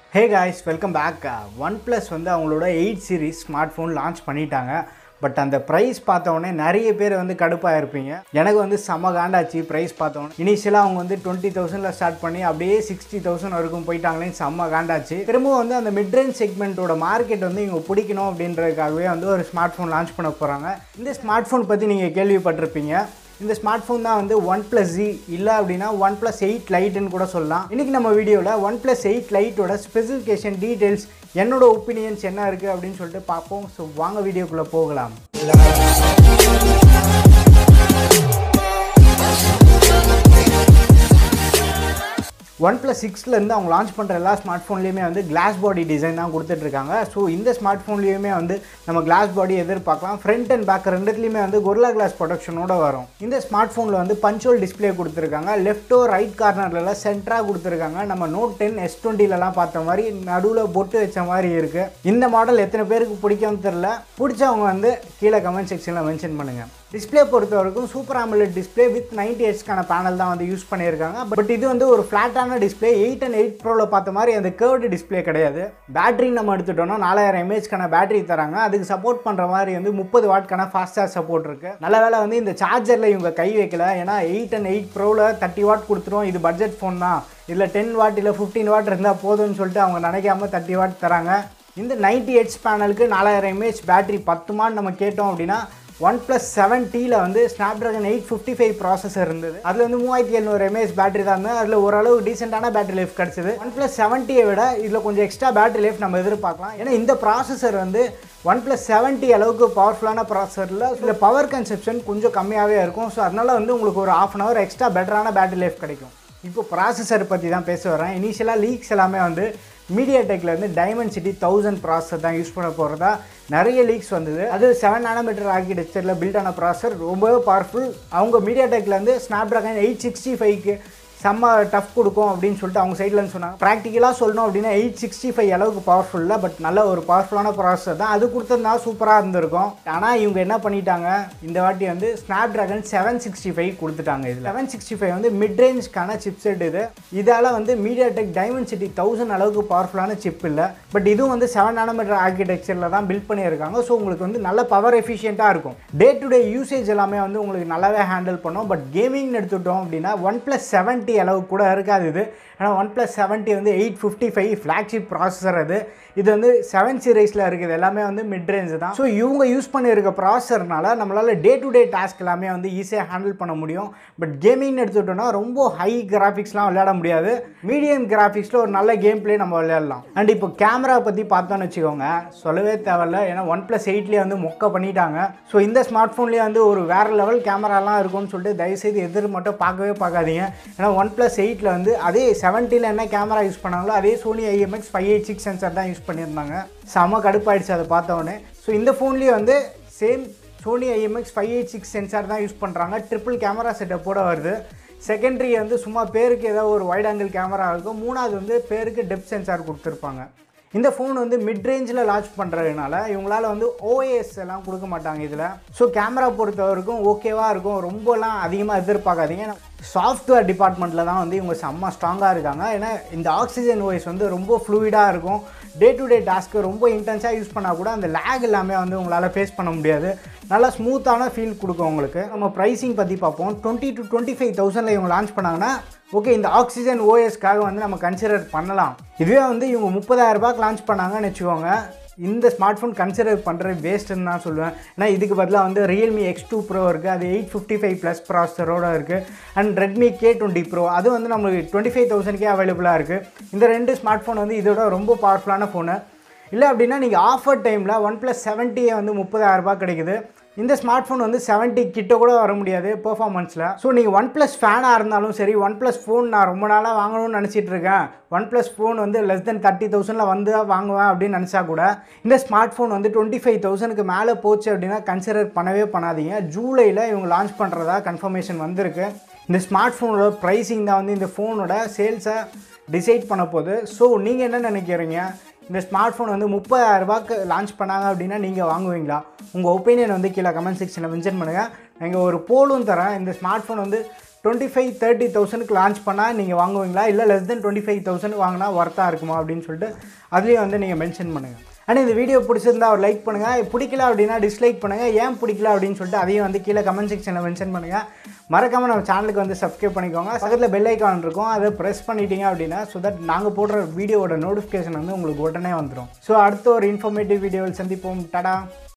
ஹே guys welcome back OnePlus வந்து அவங்களோட eight series smartphone launch பண்ணிட்டாங்க but அந்த ப்ரைஸ் பார்த்தோன்னே நிறைய பேர் வந்து கடுப்பாக இருப்பீங்க எனக்கு வந்து செம காண்டாச்சு ப்ரைஸ் பார்த்தோன்னே இனிஷியலாக அவங்க வந்து டுவெண்ட்டி தௌசண்டில் ஸ்டார்ட் பண்ணி அப்படியே சிக்ஸ்டி தௌசண்ட் வரைக்கும் போயிட்டாங்களே செம்ம காண்டாச்சு திரும்பவும் வந்து அந்த மிட் ரேஞ்ச் செக்மெண்ட்டோட மார்க்கெட் வந்து இவங்க பிடிக்கணும் அப்படின்றதுக்காகவே வந்து ஒரு ஸ்மார்ட் ஃபோன் லான்ச் பண்ண போகிறாங்க இந்த ஸ்மார்ட் ஃபோன் பற்றி நீங்கள் கேள்விப்பட்டிருப்பீங்க இந்த ஸ்மார்ட் ஃபோன் தான் வந்து ஒன் ப்ளஸ் ஜி இல்லை அப்படின்னா ஒன் ப்ளஸ் எயிட் லைட்டுன்னு கூட சொல்லலாம் இன்றைக்கி நம்ம வீடியோவில் ஒன் ப்ளஸ் எயிட் லைட்டோட ஸ்பெசிஃபிகேஷன் டீட்டெயில்ஸ் என்னோட ஒப்பீனியன்ஸ் என்ன இருக்குது அப்படின்னு சொல்லிட்டு பார்ப்போம் ஸோ வாங்க வீடியோக்குள்ளே போகலாம் ஒன் ப்ளஸ் சிக்ஸ்லேருந்து அவங்க லான்ச் பண்ணுற எல்லா ஸ்மார்ட் ஃபோன்லேயுமே வந்து கிளாஸ் பாடி டிசைன் தான் கொடுத்துட்ருக்காங்க ஸோ இந்த ஸ்மார்ட் ஃபோன்லேயுமே வந்து நம்ம கிளாஸ் பாடி எதிர்பார்க்கலாம் ஃப்ரண்ட் அண்ட் பேக் ரெண்டுத்துலேயுமே வந்து கொரில்லா கிளாஸ் ப்ரொடக்ஷனோட வரும் இந்த ஸ்மார்ட் ஃபோனில் வந்து பஞ்சுவல் டிஸ்பிளே கொடுத்துருக்காங்க லெஃப்டோ ரைட் கார்னர்லலாம் சென்டராக கொடுத்துருக்காங்க நம்ம நோட் டென் எஸ் டுவெண்ட்டிலலாம் பார்த்த மாதிரி நடுவில் பொட்டு வச்ச மாதிரி இருக்குது இந்த மாடல் எத்தனை பேருக்கு பிடிக்கும்னு தெரில பிடிச்சவங்க வந்து கீழே கமெண்ட் செக்ஷனில் மென்ஷன் பண்ணுங்கள் டிஸ்பிளே பொறுத்த வரைக்கும் super AMOLED display with ninety ஹெச்க்கான பேனல் தான் வந்து யூஸ் பண்ணியிருக்காங்க பட் இது வந்து ஒரு ஃப்ளாட்டான டிஸ்பிளே எயிட் அண்ட் எயிட் ப்ரோவில் பார்த்த மாதிரி அந்த கேர்டு டிஸ்பிளே கிடையாது பேட்டரி நம்ம எடுத்துட்டோம்னா நாலாயிரம் எம்ஏஹெச்க்கான பேட்டரி தராங்க அதுக்கு சப்போர்ட் பண்ணுற மாதிரி வந்து முப்பது வாட்க்கான ஃபாஸ்ட் சார்ஜ் சப்போர்ட் இருக்குது நல்ல வேலை வந்து இந்த சார்ஜரில் இவங்க கை வைக்கல ஏன்னா எயிட் அண்ட் எயிட் ப்ரோவில் தேர்ட்டி வாட் கொடுத்துரும் இது பட்ஜெட் ஃபோன் தான் இதில் டென் வாட் இல்லை ஃபிஃப்டீன் வாட் இருந்தால் போதும்னு சொல்லிட்டு அவங்க நினைக்காம தேர்ட்டி வாட் தராங்க இந்த நைன்டி ஹெச் பேனலுக்கு நாலாயிரம் எம்ஏஹெச் பேட்டரி பத்துமான்னு நம்ம கேட்டோம் அப்படின்னா ஒன் ப்ளஸ் செவன் டியில் வந்து Snapdragon eight fifty five processor இருந்தது அதில் வந்து மூவாயிரத்தி எழுநூறு எம்ஏஹெச் பேட்டரி தான் இருந்தது அதில் ஓரளவு டீசெண்டான பேட்டரி லைஃப் கிடச்சிது ஒன் ப்ளஸ் செவன்ட்டியை விட இதில் கொஞ்சம் எக்ஸ்ட்ரா பேட்டரி லைஃப் நம்ம எதிர்பார்க்கலாம் ஏன்னா இந்த ப்ராசஸர் வந்து ஒன் ப்ளஸ் செவன்ட்டி அளவுக்கு பவர்ஃபுல்லான ப்ராசஸரில் இதில் பவர் கன்சப்ஷன் கொஞ்சம் கம்மியாகவே இருக்கும் ஸோ அதனால் வந்து உங்களுக்கு ஒரு ஆஃப் அன் ஹவர் எக்ஸ்ட்ரா பெட்டரான பேட்டரி லைஃப் கிடைக்கும் இப்போ ப்ராசஸர் பற்றி தான் பேச வரேன் இனிஷியலாக லீக்ஸ் எல்லாமே வந்து மீடியா டெக்கில் வந்து டைமண்ட் சிட்டி தௌசண்ட் ப்ராசஸர் தான் யூஸ் பண்ண போகிறதா நிறைய லீக்ஸ் வந்தது அது செவன் நானோமீட்டர் ஆர்கிடெக்சரில் பில்ட் ஆன ப்ராசஸர் ரொம்பவே பவர்ஃபுல் அவங்க மீடியா டெக்கில் வந்து ஸ்னாப் ட்ராகன் எயிட் சிக்ஸ்டி ஃபைவ்க்கு செம்ம டஃப் கொடுக்கும் அப்படின்னு சொல்லிட்டு அவங்க சைட்லன்னு சொன்னாங்க ப்ராக்டிக்கலாக சொல்லணும் அப்படின்னா எயிட் சிக்ஸ்டி ஃபைவ் அளவுக்கு பவர்ஃபுல் இல்லை பட் நல்ல ஒரு பவர்ஃபுல்லான ப்ராசஸர் தான் அது கொடுத்துருந்தா சூப்பராக இருந்திருக்கும் ஆனால் இவங்க என்ன பண்ணிட்டாங்க இந்த வாட்டி வந்து Snapdragon seven sixty five கொடுத்துட்டாங்க இதில் செவன் சிக்ஸ்டி ஃபைவ் வந்து மிட் ரேஞ்ச்க்கான சிப் செட் இது இதால் வந்து MediaTek Dimensity thousand அளவுக்கு பவர்ஃபுல்லான சிப் இல்லை பட் இதுவும் வந்து செவன் நானோமீட்டர் ஆர்கிடெக்சரில் தான் பில்ட் பண்ணியிருக்காங்க ஸோ உங்களுக்கு வந்து நல்ல பவர் எஃபிஷியண்ட்டாக இருக்கும் டே டு டே யூசேஜ் எல்லாமே வந்து உங்களுக்கு நல்லாவே ஹேண்டில் பண்ணும் பட் கேமிங்னு எடுத்துட்டோம் அப்படின்னா ஒன் ப்ளஸ் செவன்ட்டி அளவுக்கு கூட இருக்காது இது ஏன்னா ஒன் ப்ளஸ் செவன்ட்டி வந்து eight fifty five flagship processor அது இது வந்து செவன் சீரீஸில் இருக்குது எல்லாமே வந்து மிட் ரேஞ்ச் தான் ஸோ இவங்க யூஸ் பண்ணியிருக்க ப்ராசஸர்னால நம்மளால் டே டு டே டாஸ்க் எல்லாமே வந்து ஈஸியாக ஹேண்டில் பண்ண முடியும் பட் கேமிங்னு எடுத்துக்கிட்டோம்னா ரொம்ப ஹை கிராஃபிக்ஸ்லாம் விளையாட முடியாது மீடியம் கிராஃபிக்ஸில் ஒரு நல்ல கேம் ப்ளே நம்ம விளையாடலாம் அண்ட் இப்போ கேமரா பற்றி பார்த்தோன்னு வச்சுக்கோங்க சொல்லவே தேவையில்ல ஏன்னா ஒன் ப்ளஸ் எயிட்லேயே வந்து மொக்க பண்ணிட்டாங்க ஸோ இந்த ஸ்மார்ட் ஃபோன்லேயே வந்து ஒரு வேறு லெவல் கேமராலாம் இருக்கும்னு சொல்லிட்டு தயவுசெய்து எதிர் மட்டும் பார்க்கவே பார்க்காதீங்க ஏன்னா ஒன் ப்ளஸ் எயிட்டில் வந்து அதே செவன்ட்டியில் என்ன கேமரா யூஸ் பண்ணாங்களோ அதே Sony IMX five eight six sensor தான் யூஸ் பண்ணியிருந்தாங்க செம கடுப்பாயிடுச்சு அதை பார்த்தோன்னே ஸோ இந்த ஃபோன்லேயே வந்து same Sony IMX five eight six sensor தான் யூஸ் பண்ணுறாங்க ட்ரிபிள் கேமரா செட்டப்போட வருது செகண்டரி வந்து சும்மா பேருக்கு ஏதோ ஒரு வைட் ஆங்கிள் கேமரா இருக்கும் மூணாவது வந்து பேருக்கு டெப் சென்சார் கொடுத்துருப்பாங்க இந்த ஃபோன் வந்து மிட் ரேஞ்சில் லான்ச் பண்ணுறதுனால இவங்களால வந்து ஓஎஸ் எல்லாம் கொடுக்க மாட்டாங்க இதில் ஸோ கேமரா பொறுத்த வரைக்கும் ஓகேவாக இருக்கும் ரொம்பலாம் அதிகமாக எதிர்பார்க்காதீங்க சாஃப்ட்வேர் டிபார்ட்மெண்ட்டில் தான் வந்து இவங்க செம்ம ஸ்ட்ராங்காக இருக்காங்க ஏன்னா இந்த ஆக்சிஜன் ஓஎஸ் வந்து ரொம்ப ஃப்ளூயிடாக இருக்கும் டே டு டே டாஸ்க்கு ரொம்ப இன்டென்ஸாக யூஸ் பண்ணால் கூட அந்த லேக் எல்லாமே வந்து உங்களால் ஃபேஸ் பண்ண முடியாது நல்லா ஸ்மூத்தான ஃபீல் கொடுக்கும் உங்களுக்கு நம்ம ப்ரைஸிங் பற்றி பார்ப்போம் டுவெண்ட்டி டு டுவெண்ட்டி ஃபைவ் தௌசண்டில் இவங்க லான்ச் பண்ணாங்கன்னா ஓகே இந்த ஆக்சிஜன் ஓஎஸ்க்காக வந்து நம்ம கன்சிடர் பண்ணலாம் இதுவே வந்து இவங்க முப்பதாயிரம் ரூபாய்க்கு லான்ச் பண்ணாங்கன்னு வச்சுக்கோங்க இந்த ஸ்மார்ட் ஃபோன் கன்சிடர் பண்ணுறது வேஸ்ட்டுன்னு தான் சொல்லுவேன் ஏன்னா இதுக்கு பதிலாக வந்து ரியல்மி எக்ஸ் டூ ப்ரோ இருக்குது அது எயிட் ஃபிஃப்டி ஃபைவ் ப்ளஸ் ப்ராசரோடு இருக்குது and Redmi K twenty pro அது வந்து நம்மளுக்கு டுவெண்ட்டி ஃபைவ் தௌசண்ட்கே அவைலபிளாக இருக்குது இந்த ரெண்டு ஸ்மார்ட் ஃபோன் வந்து இதோட ரொம்ப பவர்ஃபுல்லான ஃபோனு இல்லை அப்படின்னா நீங்கள் ஆஃபர் டைமில் ஒன் ப்ளஸ் செவன்ட்டியே வந்து முப்பதாயிரரூபா கிடைக்குது இந்த ஸ்மார்ட் ஃபோன் வந்து செவன்ட்டி கிட்ட கூட வர முடியாது பெர்ஃபார்மன்ஸில் ஸோ நீங்கள் ஒன் ப்ளஸ் ஃபேனாக இருந்தாலும் சரி ஒன் ப்ளஸ் ஃபோன் நான் ரொம்ப நாளாக வாங்கணும்னு நினச்சிட்டு இருக்கேன் ஒன் ப்ளஸ் ஃபோன் வந்து லெஸ் தென் தேர்ட்டி தௌசண்டில் வந்து வாங்குவேன் அப்படின்னு நினச்சா கூட இந்த ஸ்மார்ட் ஃபோன் வந்து டுவெண்ட்டி ஃபைவ் தௌசண்ட்க்கு மேலே போச்சு அப்படின்னா கன்சிடர் பண்ணவே பண்ணாதீங்க ஜூலையில் இவங்க லான்ச் பண்ணுறதா கன்ஃபர்மேஷன் வந்திருக்கு இந்த ஸ்மார்ட் ஃபோனோட ப்ரைஸிங் தான் வந்து இந்த ஃபோனோட சேல்ஸை டிசைட் பண்ண போகுது ஸோ நீங்கள் என்ன நினைக்கிறீங்க இந்த ஸ்மார்ட் ஃபோன் வந்து முப்பதாயிரம் ரூபாய்க்கு லான்ச் பண்ணாங்க அப்படின்னா நீங்கள் வாங்குவீங்களா உங்கள் ஒப்பீனியன் வந்து கீழே கமெண்ட் செக்ஷனில் மென்ஷன் பண்ணுங்கள் நான் இங்கே ஒரு போலும் தரேன் இந்த ஸ்மார்ட் ஃபோன் வந்து டுவெண்ட்டி ஃபைவ் தேர்ட்டி தௌசண்ட்க்கு லான்ச் பண்ணால் நீங்கள் வாங்குவீங்களா இல்லை less than twenty five thousand வாங்கினா ஒர்த்தாக இருக்குமா அப்படின்னு சொல்லிட்டு அதுலேயும் வந்து நீங்கள் மென்ஷன் பண்ணுங்கள் அண்ட் இந்த வீடியோ பிடிச்சிருந்தா ஒரு லைக் பண்ணுங்கள் பிடிக்கல அப்படின்னா டிஸ்லைக் பண்ணுங்கள் ஏன் பிடிக்கல அப்படின்னு சொல்லிட்டு அதையும் வந்து கீழே கமெண்ட் செக்ஷனில் மென்ஷன் பண்ணுங்கள் மறக்காமல் நம்ம சேனலுக்கு வந்து சப்ஸ்கிரைப் பண்ணிக்கோங்க பக்கத்தில் பெல் ஐக்கான் இருக்கும் அதை ப்ரெஸ் பண்ணிட்டீங்க அப்படின்னா ஸோ தட் நாங்கள் போடுற வீடியோவோட நோட்டிஃபிகேஷன் வந்து உங்களுக்கு உடனே வந்துடும் ஸோ அடுத்த ஒரு இன்ஃபர்மேட்டிவ் வீடியோவில் சந்திப்போம் டடா